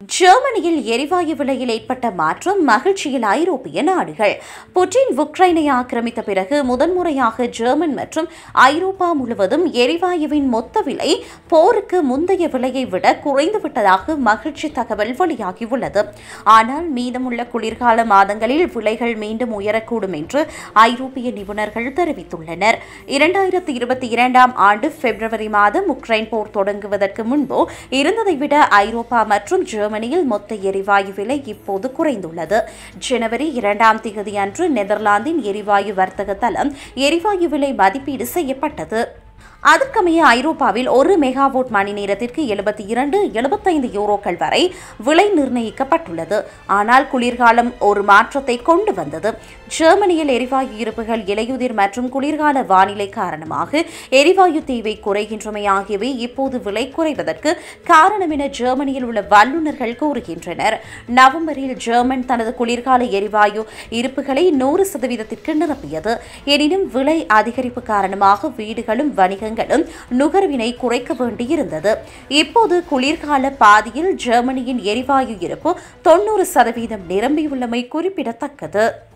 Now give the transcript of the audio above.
ஜெர்மனியில் எரிவாயு விலையில் ஏற்பட்ட மாற்றம் மகிழ்ச்சியில் ஐரோப்பிய நாடுகள் புட்டின் உக்ரைனை ஆக்கிரமித்த பிறகு முதன்முறையாக ஜெர்மன் மற்றும் ஐரோப்பா முழுவதும் எரிவாயுவின் மொத்த விலை போருக்கு முந்தைய விலையை விட குறைந்துவிட்டதாக மகிழ்ச்சி தகவல் வெளியாகியுள்ளது ஆனால் மீதமுள்ள குளிர்கால மாதங்களில் விலைகள் மீண்டும் உயரக்கூடும் என்று ஐரோப்பிய நிபுணர்கள் தெரிவித்துள்ளனர் இரண்டாயிரத்தி இருபத்தி இரண்டாம் ஆண்டு பிப்ரவரி மாதம் உக்ரைன் போர் தொடங்குவதற்கு முன்பு இருந்ததை விட ஐரோப்பா மற்றும் ஜெர்மனியில் மொத்த எரிவாயு விலை இப்போது குறைந்துள்ளது ஜனவரி இரண்டாம் தேதி அன்று நெதர்லாந்தின் எரிவாயு வர்த்தக தளம் எரிவாயு விலை மதிப்பீடு செய்யப்பட்டது அதற்கமைய ஐரோப்பாவில் ஒரு மெகாவோட் மணி நேரத்திற்கு எழுபத்தி இரண்டு எழுபத்தைந்து யூரோக்கள் வரை விலை நிர்ணயிக்கப்பட்டுள்ளது ஆனால் குளிர்காலம் ஒரு மாற்றத்தை கொண்டு வந்தது ஜெர்மனியில் எரிவாயு இருப்புகள் இலையுதிர் மற்றும் குளிர்கால வானிலை காரணமாக எரிவாயு தேவை குறைகின்றமை ஆகியவை இப்போது விலை குறைவதற்கு காரணம் என ஜெர்மனியில் உள்ள வல்லுநர்கள் கூறுகின்றனர் நவம்பரில் ஜெர்மன் தனது குளிர்கால எரிவாயு இருப்புகளை நூறு சதவீதத்திற்கு நிரப்பியது எனினும் விலை அதிகரிப்பு காரணமாக வீடுகளும் வணிகங்களும் நுகர்வினை குறைக்க வேண்டியிருந்தது இப்போது குளிர்கால பாதியில் ஜெர்மனியின் எரிவாயு இருப்பு தொன்னூறு சதவீதம் நிரம்பியுள்ளமை குறிப்பிடத்தக்கது